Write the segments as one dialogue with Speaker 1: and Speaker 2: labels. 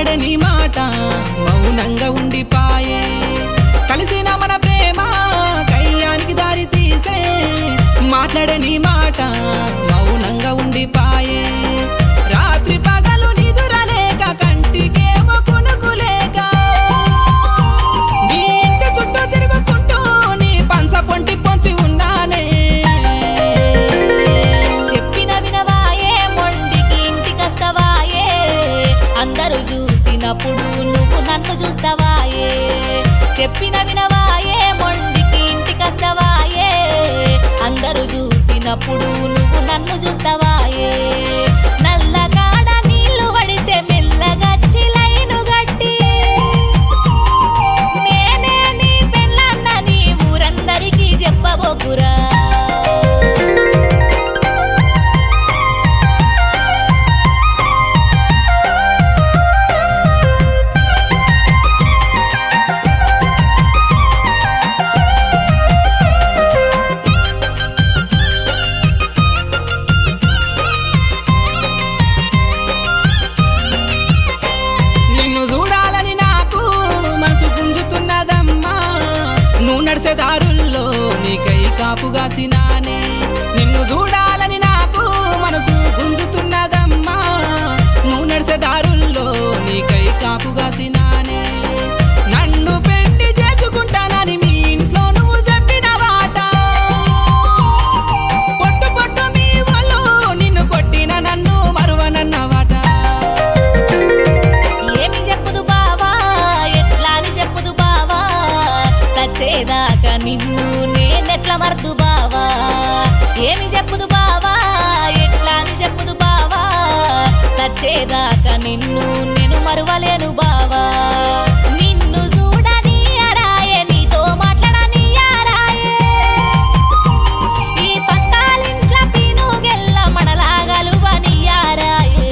Speaker 1: మాట్లాడని మాట మౌనంగా ఉండిపాయే కలిసిన మన ప్రేమ కయ్యానికి దారి తీసే మాట్లాడని మాట మౌనంగా ఉండిపాయే రాత్రి పగలు నిదురలేక కంటికేమో కొనుగులేక నీ ఇంటి చుట్టూ తిరుగుకుంటూ నీ పంచ పొంటి పొంచి ఉన్నానే
Speaker 2: చెప్పిన వినవాయే మొండికి ఇంటికొస్తావాయే అందరూ చూసినప్పుడు నువ్వు నన్ను చూస్తావాయే చెప్పిన వినవాయే మొండికి ఇంటికొస్తావాయే అందరూ చూసినప్పుడు నువ్వు నన్ను చూస్తావాయే నల్లగాడ నీళ్లు పడితే మెల్లగచ్చి లైను గట్టి నేనే నీ పెళ్ళన్న నీ ఊరందరికీ చెప్పబోకురా
Speaker 1: నిన్ను చూడాలని నాకు మనసు గుంజుతున్నదమ్మా నువ్వు నడిసే దారుల్లో నీకై కాపుగాసినానే నిన్ను చూడాలని నాకు మనసు గుంజుతున్నదమ్మా నువ్వు నడిసే దారుల్లో నీకై కాపుగాసినానే నన్ను పెండి చేసుకుంటానని మీ ఇంట్లో నువ్వు చెప్పిన వాట పొట్టు పొట్టు మీ వాళ్ళు నిన్ను కొట్టిన నన్ను మరువనన్నవాట
Speaker 2: ఏమి చెప్పుదు బావా ఎట్లా అని చెప్పుదు బావా సచ్చేదాకా నిన్ను నేనెట్లా మరదు బావా ఏమి చెప్పుదు బావా ఎట్లా అని చెప్పుదు బావా సచ్చేదాకా నిన్ను నేను మరువలేను బావా నిన్ను చూడని అరాయే నీతో మాట్లాడని అరాయే ఈ పత్తాలింట్ల పీనుగెల్ల మనలాగలువని యారాయే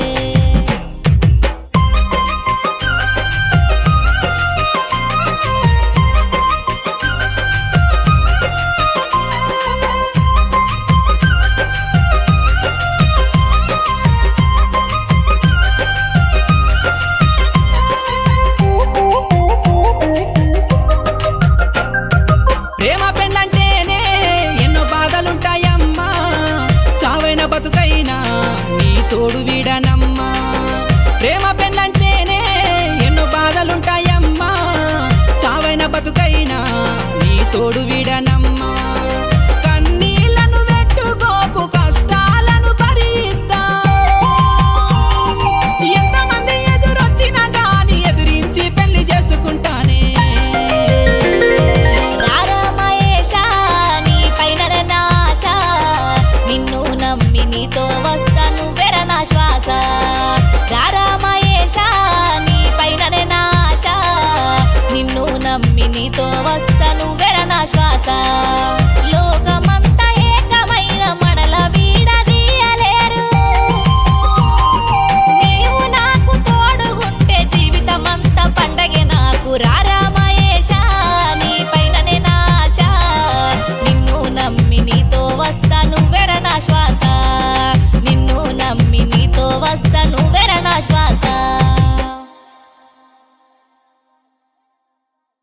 Speaker 1: ప్రేమ పెళ్ళంటేనే ఎన్నో బాధలుంటాయమ్మా చావైన బతుకైనా నీ తోడు వీడనమ్మా ప్రేమ పెళ్ళంటేనే ఎన్నో బాధలుంటాయమ్మా చావైన బతుకైనా నీ తోడు వీడనమ్మా కన్నీళ్లను వెట్టుకోకు కష్టాలను భరిస్తా ఎంతమంది ఎదురొచ్చినా గాని ఎదిరించి పెళ్లి చేసుకుంటానే
Speaker 2: రారమయేషా నీ పైన నాశ నిన్ను నమ్మి నీతో వస్తాను వెర నా శ్వాస రారమయేషా నీ పైన నాశ నిన్ను నమ్మి నీతో వస్తాను వెర నా శ్వాస లోకమంతా ఏకమైన మనల వీడదీయలేరు నీవు నాకు తోడుగుంటే జీవితమంతా పండగే నాకు రారామయేష నీ పైననే నాశ నిన్ను నమ్మి నీతో వస్తాను వెర నా శ్వాస నిన్ను నమ్మి నీతో వస్తాను వెర నా శ్వాస